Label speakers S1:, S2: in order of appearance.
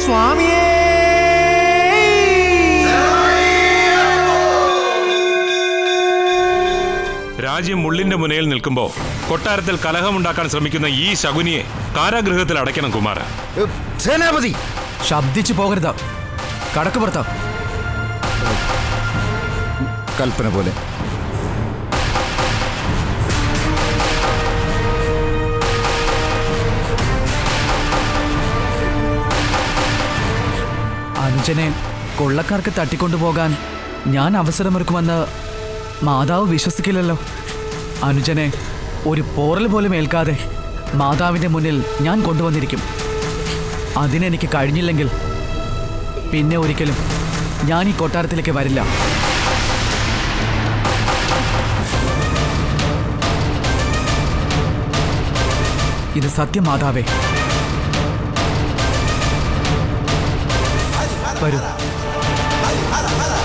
S1: സ്വാമിയേ
S2: രാജ്യം മുള്ളിന്റെ മുനയിൽ നിൽക്കുമ്പോൾ കൊട്ടാരത്തിൽ കലഹമുണ്ടാക്കാൻ ശ്രമിക്കുന്ന ഈ ശകുനിയെ കാരാഗൃഹത്തിൽ അടയ്ക്കണം കുമാര
S1: സേനാപതി
S3: ശബ്ദിച്ചു പോകരുത് കടക്ക് പുറത്ത്
S1: കൽപ്പന പോലെ
S3: അനുജനെ കൊള്ളക്കാർക്ക് തട്ടിക്കൊണ്ടുപോകാൻ ഞാൻ അവസരമൊരുക്കുമെന്ന് മാതാവ് വിശ്വസിക്കില്ലല്ലോ അനുജനെ ഒരു പോറൽ പോലും ഏൽക്കാതെ മാതാവിൻ്റെ മുന്നിൽ ഞാൻ കൊണ്ടുവന്നിരിക്കും അതിനെനിക്ക് കഴിഞ്ഞില്ലെങ്കിൽ പിന്നെ ഒരിക്കലും ഞാൻ ഈ കൊട്ടാരത്തിലേക്ക് വരില്ല ഇത് സത്യം മാതാവേ വരൂ